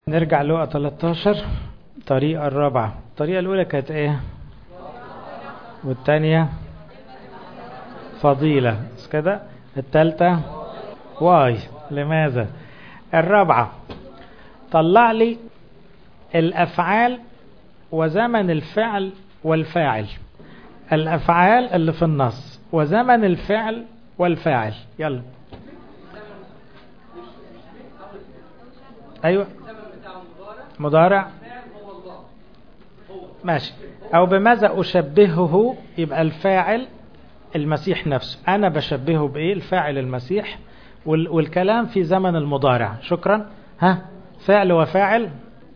نرجع لقى 13 الطريقة الرابعة الطريقة الأولى كانت إيه والثانية فضيلة بس كده الثالثة واي لماذا الرابعة طلع لي الأفعال وزمن الفعل والفاعل الأفعال اللي في النص وزمن الفعل والفاعل يلا أيوة مضارع ماشي أو بماذا أشبهه يبقى الفاعل المسيح نفسه أنا بشبهه بإيه الفاعل المسيح والكلام في زمن المضارع شكرا ها فعل وفاعل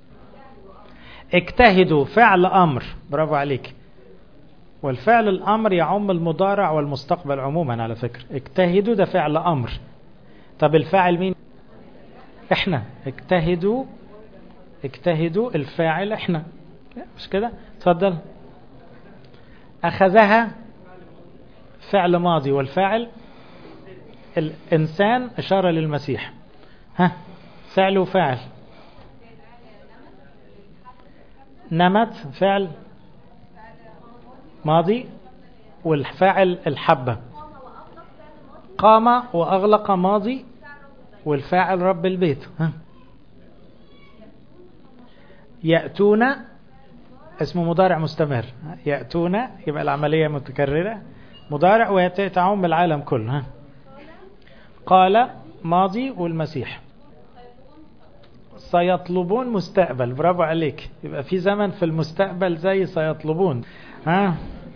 اجتهدوا فعل أمر برافو عليك والفعل الأمر يعم المضارع والمستقبل عموما على فكرة اجتهدوا ده فعل أمر طب الفاعل مين احنا اجتهدوا اجتهدوا الفاعل احنا مش كده اتفضل اخذها فعل ماضي والفاعل الانسان اشاره للمسيح ها فعل وفاعل نمت فعل ماضي والفاعل الحبه قام واغلق ماضي والفاعل رب البيت ها يأتون اسمه مضارع مستمر يأتون يبقى العملية متكررة مضارع ويتعم العالم كله ها قال ماضي والمسيح سيطلبون مستقبل برافو عليك يبقى في زمن في المستقبل زي سيطلبون ها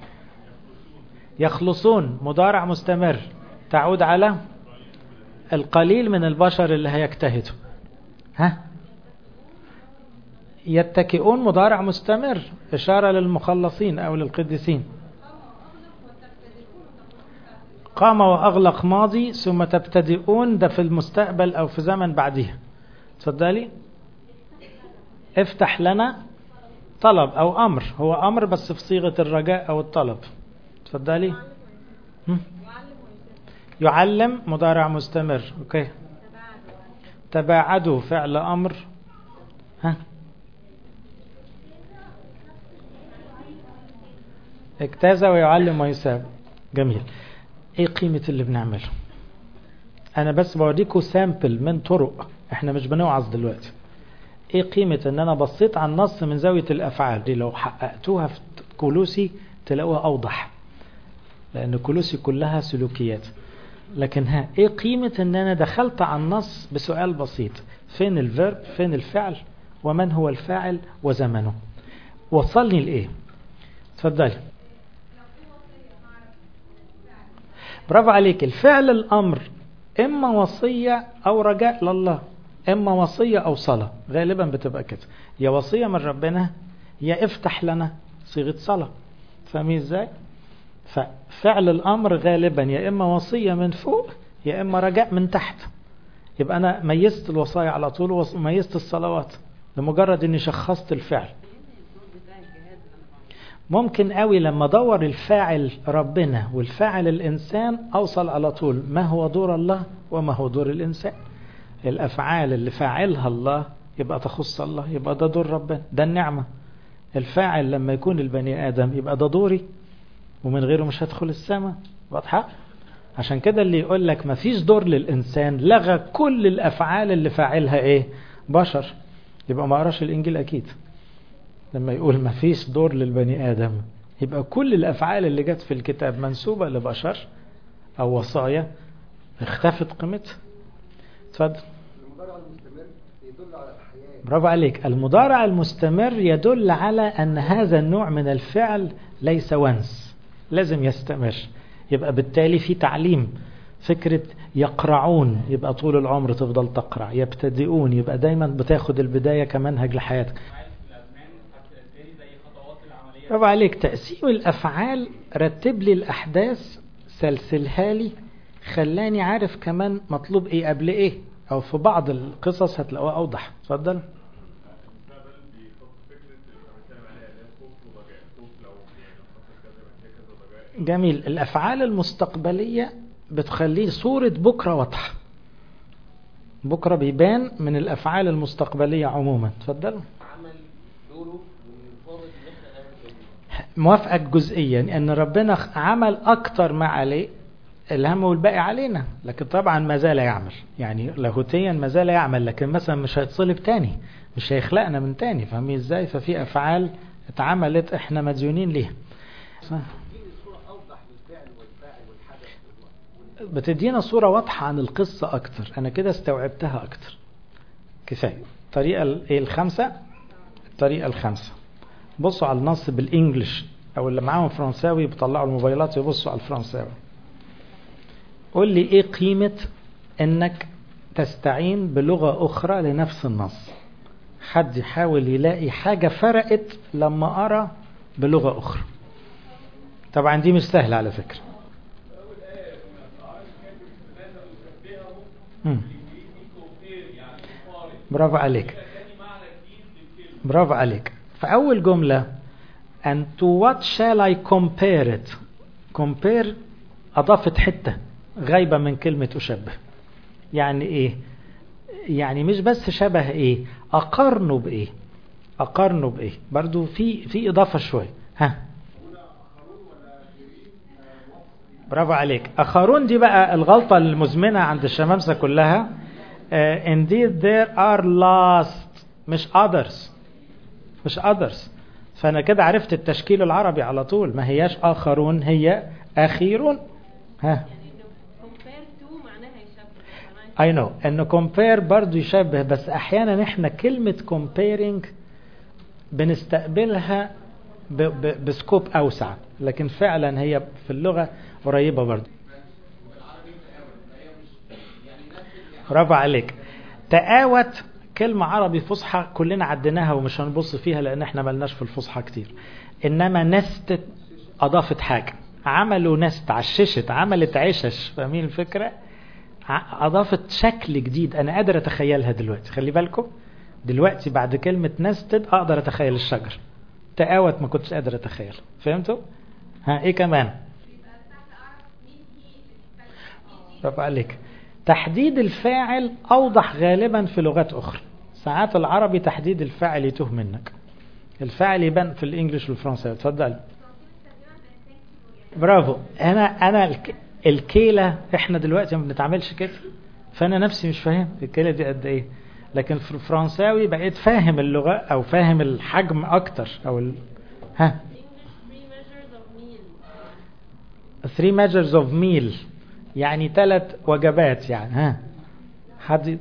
يخلصون مضارع مستمر تعود على القليل من البشر اللي هيجتهدوا ها يتكئون مضارع مستمر إشارة للمخلصين أو للقديسين قام وأغلق ماضي ثم تبتدئون ده في المستقبل أو في زمن بعدها تفضلي افتح لنا طلب أو أمر هو أمر بس في صيغة الرجاء أو الطلب تفضلي يعلم مضارع مستمر أوكي تباعدوا فعل أمر ها اجتاز ويعلم ويساب جميل ايه قيمة اللي بنعمله انا بس بوريكم سامبل من طرق احنا مش بنوعظ دلوقتي ايه قيمة ان انا بصيت على النص من زاوية الافعال دي لو حققتوها في كولوسي تلاقوها اوضح لان كولوسي كلها سلوكيات لكن ها ايه قيمة ان انا دخلت على النص بسؤال بسيط فين الفيرب فين الفعل ومن هو الفاعل وزمنه وصلني لايه اتفضلي برافو عليك الفعل الأمر إما وصية أو رجاء لله إما وصية أو صلاة غالبا بتبقى كده يا وصية من ربنا يا افتح لنا صيغة صلاة فاهمين ازاي ففعل الأمر غالبا يا إما وصية من فوق يا إما رجاء من تحت يبقى أنا ميزت الوصايا على طول وميزت الصلوات لمجرد إني شخصت الفعل ممكن قوي لما ادور الفاعل ربنا والفاعل الانسان اوصل على طول ما هو دور الله وما هو دور الانسان الافعال اللي فاعلها الله يبقى تخص الله يبقى ده دور ربنا ده النعمه الفاعل لما يكون البني ادم يبقى ده دوري ومن غيره مش هدخل السماء واضحه عشان كده اللي يقول لك ما فيش دور للانسان لغى كل الافعال اللي فاعلها ايه بشر يبقى ما قراش الانجيل اكيد لما يقول ما فيش دور للبني آدم يبقى كل الأفعال اللي جت في الكتاب منسوبة لبشر أو وصايا اختفت قيمتها اتفضل المضارع المستمر يدل على الحياة برافو عليك المضارع المستمر يدل على أن هذا النوع من الفعل ليس ونس لازم يستمر يبقى بالتالي في تعليم فكرة يقرعون يبقى طول العمر تفضل تقرع يبتدئون يبقى دايما بتاخد البداية كمنهج لحياتك برافو عليك تقسيم الأفعال رتب لي الأحداث سلسلها لي خلاني عارف كمان مطلوب إيه قبل إيه أو في بعض القصص هتلاقوها أوضح اتفضل جميل الأفعال المستقبلية بتخليه صورة بكرة واضحة بكرة بيبان من الأفعال المستقبلية عموما تفضل عمل دوره وفاضل ان احنا نعمل كده موافقك جزئيا ان ربنا عمل اكتر ما عليه الهم والباقي علينا لكن طبعا ما زال يعمل يعني لاهوتيا ما زال يعمل لكن مثلا مش هيتصلب تاني مش هيخلقنا من تاني فاهمين ازاي ففي افعال اتعملت احنا مديونين ليها صح. بتدينا صورة واضحة عن القصة أكتر أنا كده استوعبتها أكتر كفاية الطريقة ال- إيه الخامسة الطريقة الخامسة بصوا على النص بالإنجلش أو اللي معاهم فرنساوي بيطلعوا الموبايلات يبصوا على الفرنساوي قول لي إيه قيمة إنك تستعين بلغة أخرى لنفس النص حد يحاول يلاقي حاجة فرقت لما أرى بلغة أخرى طبعا دي مش سهلة على فكرة مم. برافو عليك برافو عليك فأول جملة and to what shall I compare it compare أضافت حتة غايبة من كلمة أشبه يعني إيه يعني مش بس شبه إيه أقارنه بإيه أقارنه بإيه برضو في في إضافة شوية ها برافو عليك أخرون دي بقى الغلطة المزمنة عند الشمامسة كلها uh, indeed there are last مش others مش others فأنا كده عرفت التشكيل العربي على طول ما هياش آخرون هي أخيرون ها يعني انه compare to معناها يشبه معناها I know انه compare برضو يشبه بس احيانا احنا كلمة comparing بنستقبلها ب- ب- بسكوب اوسع لكن فعلا هي في اللغة قريبة برضو برافو عليك تقاوت كلمة عربي فصحى كلنا عديناها ومش هنبص فيها لان احنا ملناش في الفصحى كتير انما نست اضافت حاجة عملوا نست عششت عملت عشش فاهمين الفكرة ع- اضافت شكل جديد انا قادر اتخيلها دلوقتي خلي بالكم دلوقتي بعد كلمة نستد اقدر اتخيل الشجر تقاوت ما كنتش قادر اتخيل فهمتوا ها ايه كمان برافو عليك تحديد الفاعل اوضح غالبا في لغات اخرى ساعات العربي تحديد الفاعل يتوه منك الفاعل يبان في الانجليش والفرنساوي اتفضل برافو انا انا الك- الكيله احنا دلوقتي ما بنتعاملش كده فانا نفسي مش فاهم الكيله دي قد ايه لكن في الفرنساوي بقيت فاهم اللغه او فاهم الحجم اكتر او ال... ها English three measures three measures of meal of meal يعني ثلاث وجبات يعني ها حد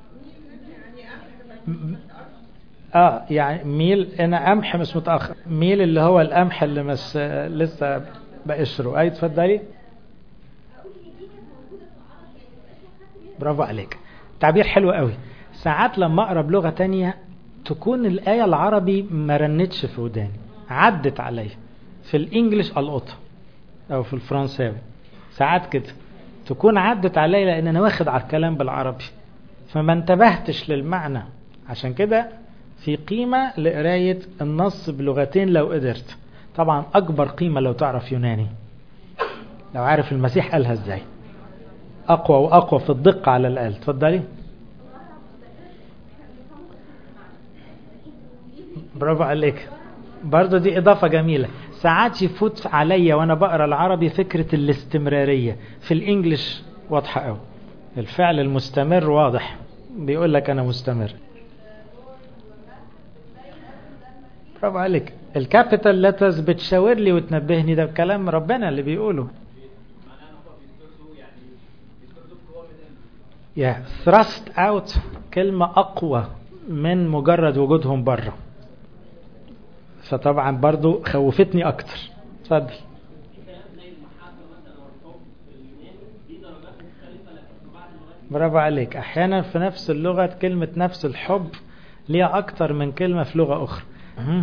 م- اه يعني ميل انا قمح مش متاخر ميل اللي هو القمح اللي مش لسه بقشره اي تفضلي برافو عليك تعبير حلو قوي ساعات لما اقرا بلغه تانية تكون الايه العربي ما رنتش في وداني عدت عليا في الانجليش القطها او في الفرنساوي ساعات كده تكون عدت عليا لان انا واخد على الكلام بالعربي فما انتبهتش للمعنى عشان كده في قيمة لقراية النص بلغتين لو قدرت طبعا أكبر قيمة لو تعرف يوناني لو عارف المسيح قالها ازاي أقوى وأقوى في الدقة على الأقل تفضلي برافو عليك برضو دي إضافة جميلة ساعات يفوت عليا وأنا بقرأ العربي فكرة الاستمرارية في الإنجليش واضحة أوي الفعل المستمر واضح بيقول لك أنا مستمر برافو عليك الكابيتال ليترز بتشاور لي وتنبهني ده كلام ربنا اللي بيقوله يا thrust out كلمة أقوى من مجرد وجودهم بره فطبعا برضو خوفتني أكتر اتفضل برافو عليك أحيانا في نفس اللغة كلمة نفس الحب ليها أكتر من كلمة في لغة أخرى مهم.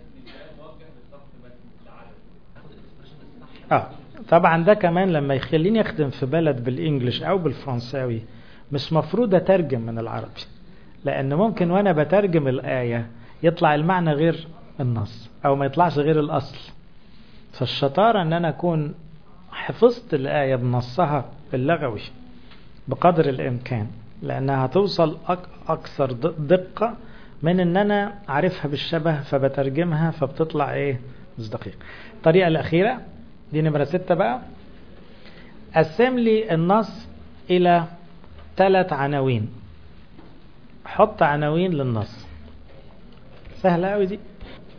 اه طبعا ده كمان لما يخليني اخدم في بلد بالانجلش او بالفرنساوي مش مفروض اترجم من العربي لان ممكن وانا بترجم الايه يطلع المعنى غير النص او ما يطلعش غير الاصل فالشطاره ان انا اكون حفظت الايه بنصها اللغوي بقدر الامكان لانها هتوصل أك- اكثر د- دقة من ان انا عارفها بالشبه فبترجمها فبتطلع ايه مش دقيق الطريقة الاخيرة دي نمرة ستة بقى قسم لي النص الى ثلاث عناوين حط عناوين للنص سهلة قوي دي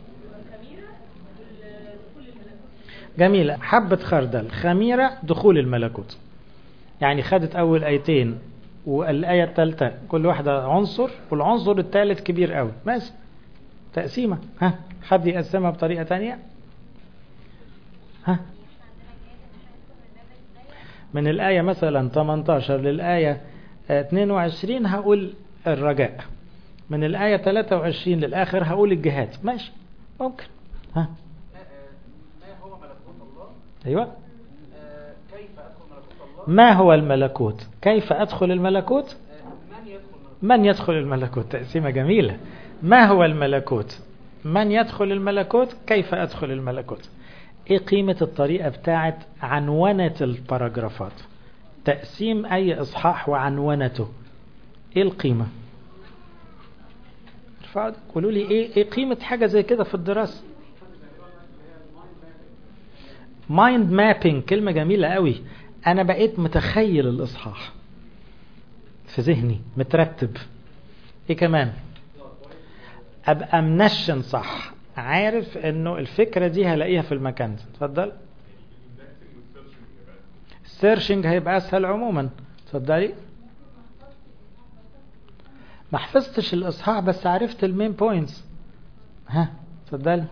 جميلة حبة خردل خميرة دخول الملكوت يعني خدت أول آيتين والآية الثالثة كل واحدة عنصر والعنصر الثالث كبير قوي ماشي تقسيمة ها حد يقسمها بطريقة تانية ها من الآية مثلا 18 للآية آه، 22 هقول الرجاء من الآية 23 للآخر هقول الجهاد ماشي ممكن ها ما هو ملكوت الله أيوة آه، كيف أدخل ملكوت الله ما هو الملكوت كيف أدخل الملكوت آه، من يدخل ملكوت من يدخل الملكوت تقسيمة جميلة ما هو الملكوت من يدخل الملكوت كيف أدخل الملكوت ايه قيمة الطريقة بتاعت عنونة الباراجرافات تقسيم اي اصحاح وعنونته ايه القيمة ارفعوا ايدك قولوا لي ايه ايه قيمة حاجة زي كده في الدراسة مايند مابينج كلمة جميلة قوي انا بقيت متخيل الاصحاح في ذهني مترتب ايه كمان ابقى منشن صح عارف انه الفكرة دي هلاقيها في المكان ده اتفضل السيرشنج هيبقى اسهل عموما اتفضلي ما حفظتش الاصحاح بس عرفت المين بوينتس ها اتفضلي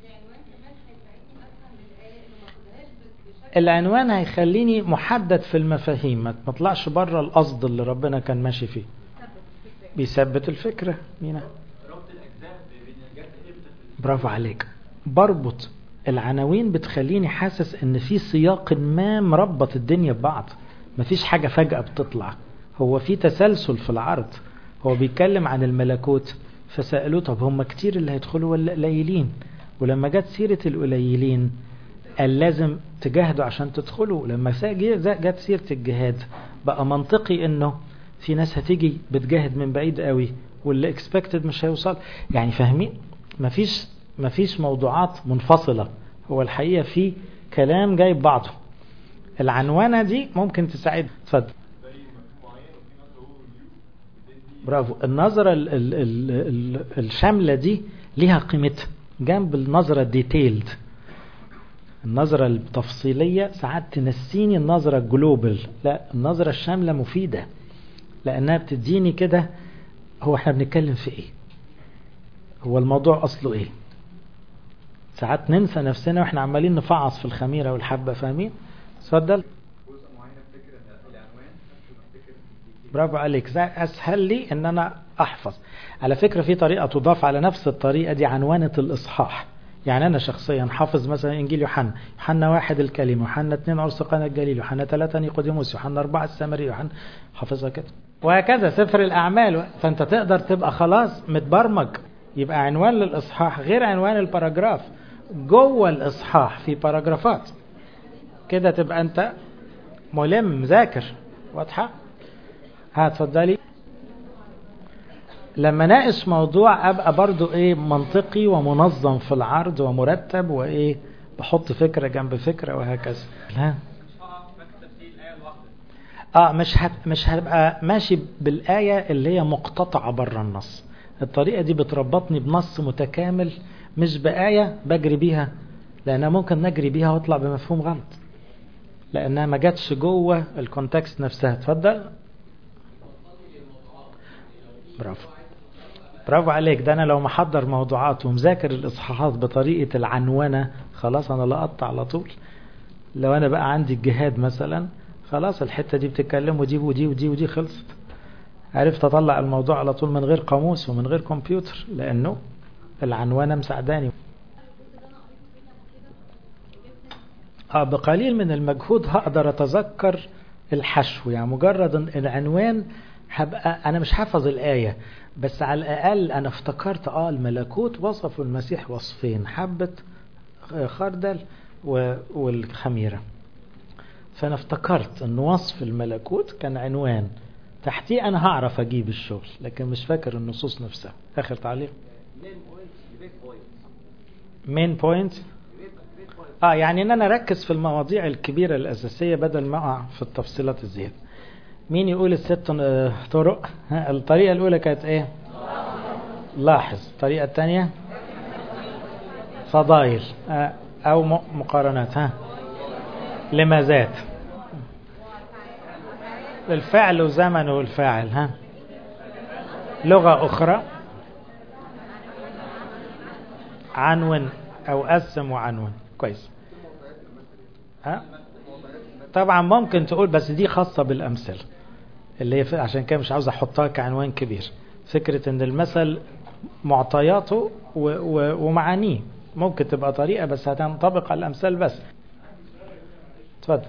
العنوان هيخليني محدد في المفاهيم ما تطلعش بره القصد اللي ربنا كان ماشي فيه بيثبت الفكرة مينا ربط الاجزاء بين الجزء امتى في برافو عليك بربط العناوين بتخليني حاسس ان في سياق ما مربط الدنيا ببعض مفيش حاجة فجأة بتطلع هو في تسلسل في العرض هو بيتكلم عن الملكوت فسألوه طب هم كتير اللي هيدخلوا ولا قليلين ولما جت سيرة القليلين قال لازم تجاهدوا عشان تدخلوا لما سا- جه- جت سيرة الجهاد بقى منطقي انه في ناس هتيجي بتجاهد من بعيد قوي واللي اكسبكتد مش هيوصل يعني فاهمين مفيش مفيش موضوعات منفصلة هو الحقيقة في كلام جايب بعضه العنوانة دي ممكن تساعد اتفضل برافو النظرة ال ال ال ال الشاملة دي ليها قيمتها جنب النظرة الديتيلد النظرة التفصيلية ساعات تنسيني النظرة الجلوبال لا النظرة الشاملة مفيدة لأنها بتديني كده هو احنا بنتكلم في ايه هو الموضوع أصله ايه ساعات ننسى نفسنا واحنا عمالين نفعص في الخميرة والحبة فاهمين اتفضل جزء معين افتكر ان العنوان قبل ما افتكر الديتيل. برافو عليك ده اسهل لي ان انا احفظ على فكرة في طريقة تضاف على نفس الطريقة دي عنوانة الاصحاح يعني انا شخصيا حافظ مثلا انجيل يوحنا يوحنا واحد الكلمة يوحنا اثنين عرس قنا الجليل يوحنا ثلاثة نيقوديموس يوحنا اربعة السامري يوحنا حافظها كده وهكذا سفر الاعمال فانت تقدر تبقى خلاص متبرمج يبقى عنوان للاصحاح غير عنوان الباراجراف جوه الاصحاح في باراجرافات كده تبقى انت ملم مذاكر واضحه هتفضلي لما ناقش موضوع ابقى برضو ايه منطقي ومنظم في العرض ومرتب وايه بحط فكرة جنب فكرة وهكذا لا اه مش هت مش هبقى ماشي بالآية اللي هي مقتطعة بره النص الطريقة دي بتربطني بنص متكامل مش بآية بجري بيها لأنها ممكن نجري بيها واطلع بمفهوم غلط لأنها ما جاتش جوه الكونتكست نفسها اتفضل برافو برافو عليك ده انا لو محضر موضوعات ومذاكر الاصحاحات بطريقه العنونه خلاص انا لقطت على طول لو انا بقى عندي الجهاد مثلا خلاص الحته دي بتتكلم ودي ودي ودي ودي خلصت عرفت اطلع الموضوع على طول من غير قاموس ومن غير كمبيوتر لانه العنوانه مساعداني اه بقليل من المجهود هقدر اتذكر الحشو يعني مجرد إن العنوان هبقى انا مش حافظ الايه بس على الاقل انا افتكرت اه الملكوت وصفوا المسيح وصفين حبه خردل و- والخميره فانا افتكرت ان وصف الملكوت كان عنوان تحتيه انا هعرف اجيب الشغل لكن مش فاكر النصوص نفسها اخر تعليق مين بوينت اه يعني ان انا اركز في المواضيع الكبيره الاساسيه بدل ما اقع في التفصيلات الزياده مين يقول الست آه، طرق ها الطريقه الاولى كانت ايه لاحظ الطريقه الثانيه فضائل آه، او م- مقارنات ها لمازات الفعل وزمن والفاعل ها لغة أخرى عنون أو قسم وعنون كويس ها طبعا ممكن تقول بس دي خاصة بالأمثلة اللي هي ف- عشان كده مش عاوز أحطها كعنوان كبير فكرة إن المثل معطياته و و ومعانيه ممكن تبقى طريقة بس هتنطبق على الأمثال بس اتفضل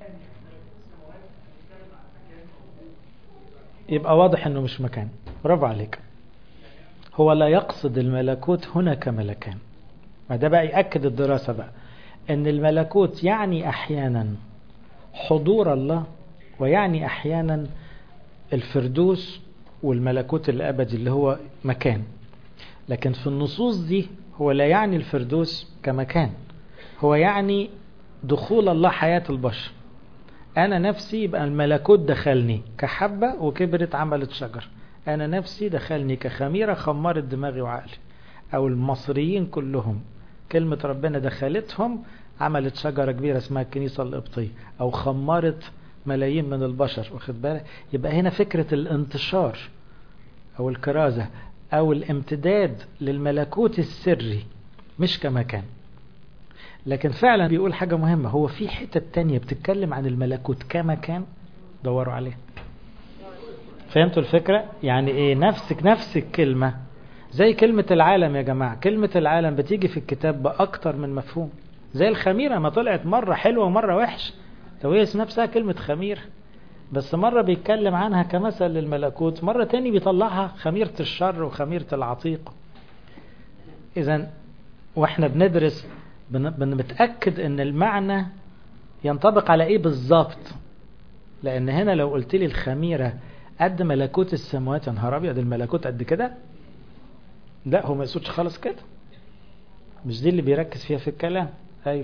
يبقى واضح انه مش مكان برافو عليك هو لا يقصد الملكوت هنا كملكان ما ده بقى يأكد الدراسة بقى ان الملكوت يعني احيانا حضور الله ويعني احيانا الفردوس والملكوت الابدي اللي هو مكان لكن في النصوص دي هو لا يعني الفردوس كمكان هو يعني دخول الله حياة البشر أنا نفسي يبقى الملكوت دخلني كحبة وكبرت عملت شجر أنا نفسي دخلني كخميرة خمرت دماغي وعقلي أو المصريين كلهم كلمة ربنا دخلتهم عملت شجرة كبيرة اسمها الكنيسة القبطية أو خمرت ملايين من البشر واخد بالك يبقى هنا فكرة الانتشار أو الكرازة أو الامتداد للملكوت السري مش كمكان لكن فعلا بيقول حاجة مهمة هو في حتة تانية بتتكلم عن الملكوت كمكان دوروا عليه فهمتوا الفكرة يعني ايه نفسك نفس الكلمة زي كلمة العالم يا جماعة كلمة العالم بتيجي في الكتاب بأكتر من مفهوم زي الخميرة ما طلعت مرة حلوة ومرة وحش لو هي نفسها كلمة خميرة بس مرة بيتكلم عنها كمثل للملكوت مرة تاني بيطلعها خميرة الشر وخميرة العتيق إذا واحنا بندرس بن- بنتأكد ان المعنى ينطبق على ايه بالظبط لان هنا لو قلت لي الخميرة قد ملكوت السماوات يا نهار ابيض الملكوت قد كده لا هو ما يقصدش خالص كده مش دي اللي بيركز فيها في الكلام ايوه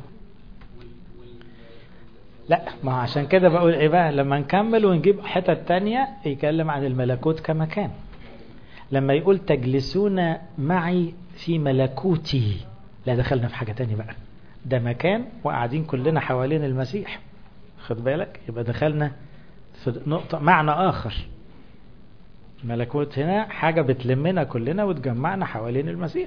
لا ما هو عشان كده بقول ايه بقى لما نكمل ونجيب حتة تانية يتكلم عن الملكوت كمكان لما يقول تجلسون معي في ملكوتي لا دخلنا في حاجة تانية بقى ده مكان وقاعدين كلنا حوالين المسيح خد بالك يبقى دخلنا في نقطة معنى آخر ملكوت هنا حاجة بتلمنا كلنا وتجمعنا حوالين المسيح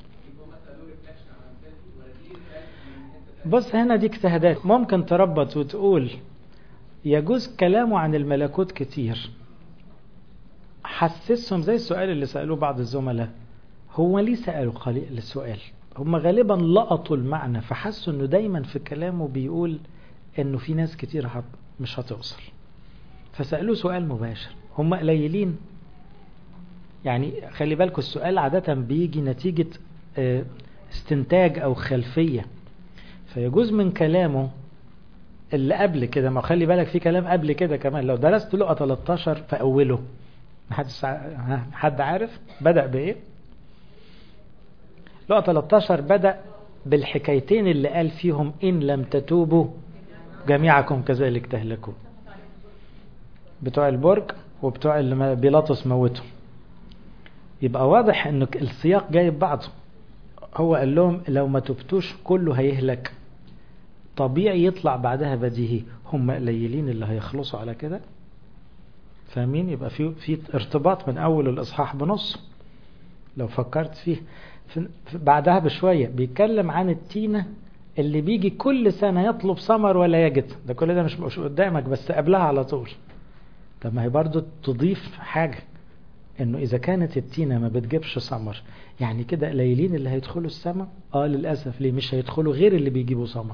بص هنا دي اجتهادات ممكن تربط وتقول يجوز كلامه عن الملكوت كتير حسسهم زي السؤال اللي سألوه بعض الزملاء هو ليه سألوا قليل السؤال هم غالبا لقطوا المعنى فحسوا انه دايما في كلامه بيقول انه في ناس كتير هت مش هتوصل فسألوه سؤال مباشر هم قليلين يعني خلي بالكم السؤال عادة بيجي نتيجة اه، استنتاج او خلفية فيجوز من كلامه اللي قبل كده ما خلي بالك في كلام قبل كده كمان لو درست لقى 13 في اوله محدش ع- ها، حد عارف بدأ بايه لقى 13 بدأ بالحكايتين اللي قال فيهم إن لم تتوبوا جميعكم كذلك تهلكون بتوع البرج وبتوع اللي ما- بيلاطس موتهم يبقى واضح ان السياق جايب بعضه هو قال لهم لو ما تبتوش كله هيهلك طبيعي يطلع بعدها بديهي هم قليلين اللي هيخلصوا على كده فاهمين يبقى في في ارتباط من اول الاصحاح بنص لو فكرت فيه في في- بعدها بشويه بيتكلم عن التينه اللي بيجي كل سنه يطلب ثمر ولا يجد ده كل ده مش مش قدامك بس قبلها على طول طب ما هي برضو تضيف حاجه انه اذا كانت التينه ما بتجيبش ثمر يعني كده قليلين اللي هيدخلوا السماء اه للاسف ليه مش هيدخلوا غير اللي بيجيبوا ثمر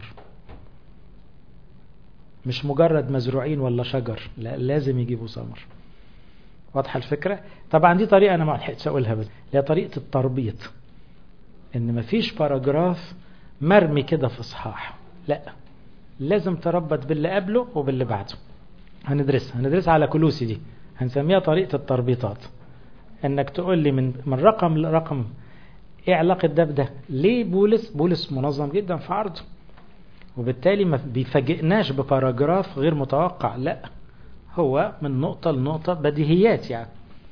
مش مجرد مزروعين ولا شجر لا لازم يجيبوا ثمر واضحه الفكره طبعا دي طريقه انا ما لحقتش اقولها بس هي طريقه التربيط ان مفيش باراجراف مرمي كده في اصحاح لا لازم تربط باللي قبله وباللي بعده هندرسها هندرسها على كلوسي دي هنسميها طريقة التربيطات انك تقول لي من من رقم لرقم ايه علاقة ده بده ليه بولس بولس منظم جدا في عرضه وبالتالي ما بيفاجئناش بباراجراف غير متوقع لا هو من نقطة لنقطة بديهيات يعني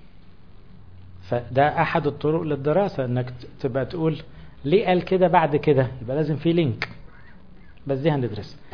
فده احد الطرق للدراسة انك تبقى تقول ليه قال كده بعد كده يبقى لازم في لينك بس دي هندرسها